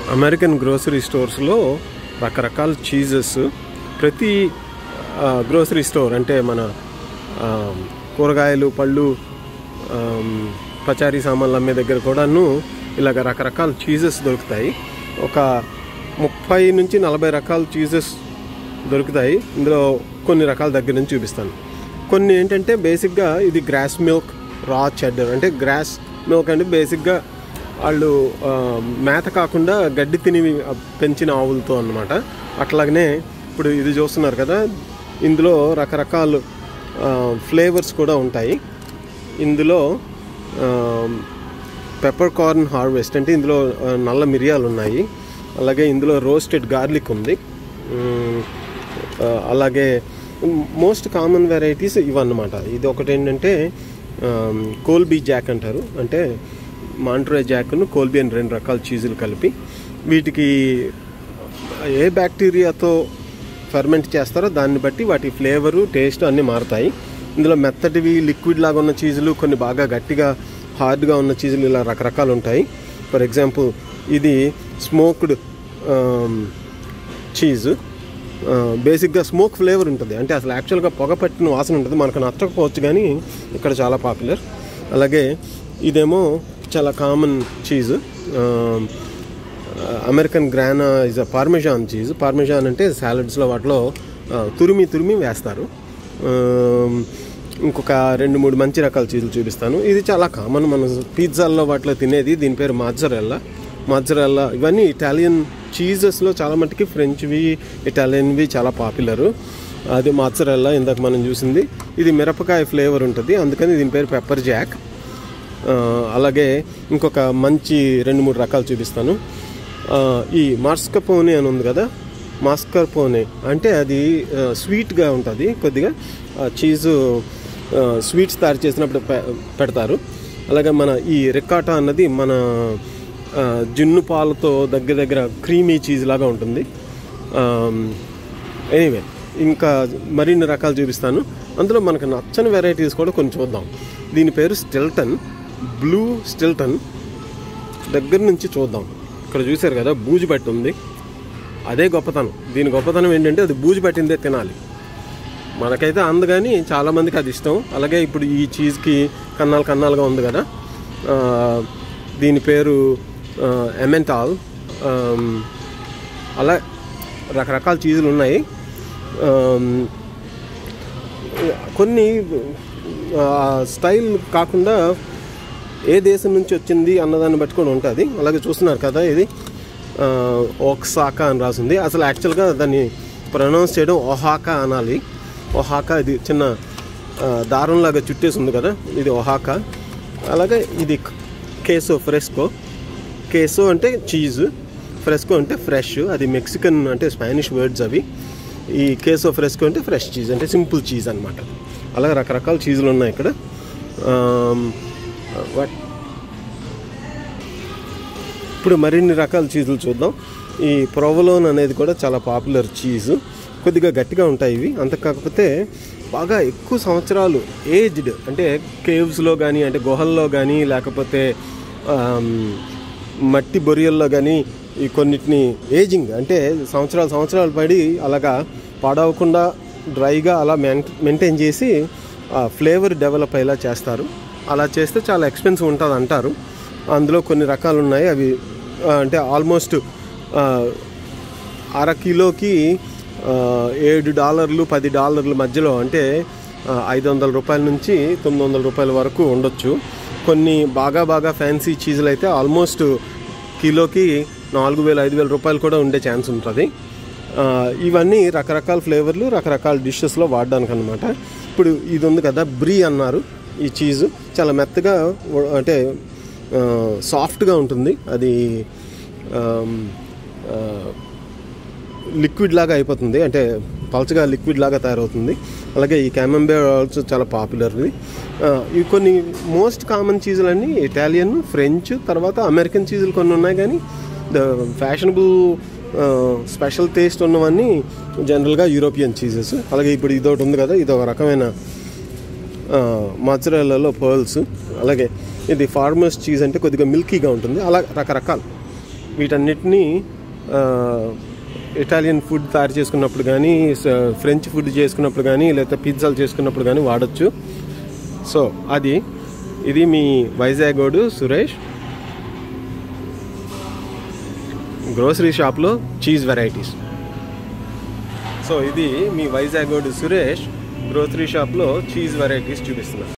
American grocery స్టోర్స్లో రకరకాల cheeses ప్రతి grocery store అంటే మన ఆ, కూరగాయలు పళ్ళు ఆమ్, పచారీ సామాన్లు అమ్మే దగ్గర కూడాను ఇలాగ రకరకాల చీజెస్ దొరుకుతాయి ఒక ముప్పై నుంచి నలభై రకాల చీజెస్ దొరుకుతాయి ఇందులో కొన్ని రకాల దగ్గర నుంచి చూపిస్తాను కొన్ని ఏంటంటే బేసిక్గా ఇది గ్రాస్ మిల్క్ రా చెడ్డర్ అంటే గ్రాస్ మిల్క్ అంటే బేసిక్గా వాళ్ళు ఆ, మేత కాకుండా గడ్డి తిని పెంచిన ఆవులతో అన్నమాట అట్లాగనే ఇప్పుడు ఇది చూస్తున్నారు కదా ఇందులో రకరకాల ఫ్లేవర్స్ కూడా ఉంటాయి ఇందులో పెప్పర్ కార్న్ హార్వెస్ట్ అంటే ఇందులో ఆ, నల్ల మిరియాలు ఉన్నాయి అలాగే ఇందులో రోస్టెడ్ గార్లిక్ ఉంది మ్, ఆ, అలాగే మోస్ట్ కామన్ వెరైటీస్ ఇవన్నమాట ఇది ఒకటి ఏంటంటే కోల్బీ జాక్ అంటారు అంటే మాంట్రే జాక్ను కోల్బీ అని రెండు రకాల చీజులు కలిపి వీటికి ఏ బ్యాక్టీరియాతో ఫర్మెంట్ చేస్తారో దాన్ని బట్టి వాటి ఫ్లేవరు టేస్ట్ అన్నీ మారుతాయి ఇందులో మెత్తటివి లిక్విడ్ లాగా ఉన్న చీజులు కొన్ని బాగా గట్టిగా హార్డ్గా ఉన్న చీజులు ఇలా రకరకాలు ఉంటాయి ఫర్ ఎగ్జాంపుల్ ఇది స్మోక్డ్ చీజ్ బేసిక్గా స్మోక్ ఫ్లేవర్ ఉంటుంది అంటే అసలు యాక్చువల్గా పొగ పట్టిన వాసన ఉంటుంది మనకు నచ్చకపోవచ్చు కానీ ఇక్కడ చాలా పాపులర్ అలాగే ఇదేమో చాలా common cheese American grana is a parmesan cheese parmesan అంటే సాలడ్స్లో వాటిలో ఆ, తురిమి తురిమి వేస్తారు ఆమ్, ఇంకొక రెండు మూడు మంచి రకాల చీజులు చూపిస్తాను ఇది చాలా కామన్ మన పిజ్జాల్లో వాటిలో తినేది దీని పేరు మాజరెల్లా మాజరెల్లా ఇవన్నీ ఇటాలియన్ చీజెస్లో చాలా మట్టుకి ఫ్రెంచ్వి ఇటాలియన్వి చాలా పాపులర్ అది మాజరెల్లా ఇందాక మనం చూసింది ఇది మిరపకాయ ఫ్లేవర్ ఉంటుంది అందుకని దీని పేరు పెప్పర్ జాక్ ఆ, అలాగే ఇంకొక మంచి రెండు మూడు రకాలు చూపిస్తాను ఆ, ఈ మార్స్కపోనే అని ఉంది కదా మాస్కర్పోనే అంటే అది ఆ, స్వీట్గా ఉంటుంది కొద్దిగా ఆ, చీజు ఆ, స్వీట్స్ తయారు చేసినప్పుడు పె- పెడతారు అలాగే మన ఈ రికాటా అన్నది మన ఆ, జున్ను పాలతో దగ్గర దగ్గర క్రీమీ చీజ్ లాగా ఉంటుంది ఎనీవే ఇంకా మరిన్ని రకాలు చూపిస్తాను అందులో మనకు నచ్చని వెరైటీస్ కూడా కొన్ని చూద్దాం దీని పేరు స్టిల్టన్ బ్లూ స్టిల్టన్ దగ్గర నుంచి చూద్దాం ఇక్కడ చూశారు కదా బూజు పట్టి ఉంది అదే గొప్పతనం దీని గొప్పతనం ఏంటంటే అది బూజు పట్టిందే తినాలి మనకైతే అందు కానీ చాలామందికి అది ఇష్టం అలాగే ఇప్పుడు ఈ చీజ్కి కన్నాలు కన్నాలుగా ఉంది కదా ఆ, దీని పేరు ఎమెంటాల్ అలా రకరకాల చీజులు ఉన్నాయి ఆమ్, కొన్ని ఆ, స్టైల్ కాకుండా ఏ దేశం నుంచి వచ్చింది అన్నదాన్ని బట్టి కూడా ఉంటుంది అలాగే చూస్తున్నారు కదా ఇది ఆ, ఓక్సాకా అని రాసింది అసలు యాక్చువల్గా దాన్ని ప్రొనౌన్స్ చేయడం ఒహాకా అనాలి ఒహాకా ఇది చిన్న ఆ, దారంలాగా చుట్టేసి ఉంది కదా ఇది ఒహాకా అలాగే ఇది కేసో ఫ్రెస్కో కేసో అంటే చీజ్ ఫ్రెస్కో అంటే ఫ్రెష్ అది మెక్సికన్ అంటే స్పానిష్ వర్డ్స్ అవి ఈ కేసో ఫ్రెస్కో అంటే ఫ్రెష్ చీజ్ అంటే సింపుల్ చీజ్ అనమాట అలాగే రకరకాల చీజులు ఉన్నాయి ఇక్కడ ఆమ్, వాట్ ఇప్పుడు మరిన్ని రకాల చీజులు చూద్దాం ఈ ప్రొవలోన్ అనేది కూడా చాలా పాపులర్ చీజ్ కొద్దిగా గట్టిగా ఉంటాయి ఇవి అంత కాకపోతే బాగా ఎక్కువ సంవత్సరాలు ఏజ్డ్ అంటే కేవ్స్లో కానీ అంటే గుహల్లో కానీ లేకపోతే ఆమ్, మట్టి బొరియల్లో కానీ ఈ కొన్నిటిని ఏజింగ్ అంటే సంవత్సరాలు సంవత్సరాలు పడి అలాగా పాడవకుండా డ్రైగా అలా మెయింటైన్ చేసి ఫ్లేవర్ డెవలప్ అయ్యేలా చేస్తారు అలా చేస్తే చాలా ఎక్స్పెన్సివ్ ఉంటుంది అంటారు అందులో కొన్ని రకాలు ఉన్నాయి అవి ఆ, అంటే ఆల్మోస్ట్ అర కిలోకి ఆ, ఏడు డాలర్లు పది డాలర్ల మధ్యలో అంటే ఆ, ఐదు వందల రూపాయల నుంచి తొమ్మిది వందల రూపాయల వరకు ఉండొచ్చు కొన్ని బాగా బాగా ఫ్యాన్సీ చీజులు అయితే ఆల్మోస్ట్ కిలోకి నాలుగు వేల ఐదు వేల రూపాయలు కూడా ఉండే ఛాన్స్ ఉంటుంది ఆ, ఇవన్నీ రకరకాల ఫ్లేవర్లు రకరకాల డిషెస్లో వాడడానికి అనమాట ఇప్పుడు ఇది ఉంది కదా బ్రీ అన్నారు ఈ చీజు చాలా మెత్తగా ఉ- అంటే ఆ, సాఫ్ట్గా ఉంటుంది అది ఆమ్, ఆ, లిక్విడ్ లాగా అయిపోతుంది అంటే పల్చగా లిక్విడ్ లాగా తయారవుతుంది అలాగే ఈ క్యామంబేర్ ఆల్సో చాలా పాపులర్ది ఇవి కొన్ని మోస్ట్ కామన్ చీజులన్నీ ఇటాలియన్ ఫ్రెంచ్ తర్వాత అమెరికన్ చీజులు కొన్ని ఉన్నాయి కానీ ద ఫ్యాషనబుల్ స్పెషల్ టేస్ట్ ఉన్నవన్నీ జనరల్గా యూరోపియన్ చీజెస్ అలాగే ఇప్పుడు ఇదొకటి ఉంది కదా ఇది ఒక రకమైన మజ్రాలలో పర్ల్స్ అలాగే ఇది ఫార్మర్స్ చీజ్ అంటే కొద్దిగా మిల్కీగా ఉంటుంది అలా రకరకాలు వీటన్నిటినీ ఆ, ఇటాలియన్ ఫుడ్ తయారు చేసుకున్నప్పుడు కానీ స- ఫ్రెంచ్ ఫుడ్ చేసుకున్నప్పుడు కానీ లేకపోతే పిజ్జాలు చేసుకున్నప్పుడు కానీ వాడచ్చు సో అది ఇది మీ వైజాగోడు సురేష్ గ్రోసరీ షాప్లో చీజ్ వెరైటీస్ సో ఇది మీ వైజాగోడు సురేష్ గ్రోసరీ షాప్లో చీజ్ వెరైటీస్ చూపిస్తున్నారు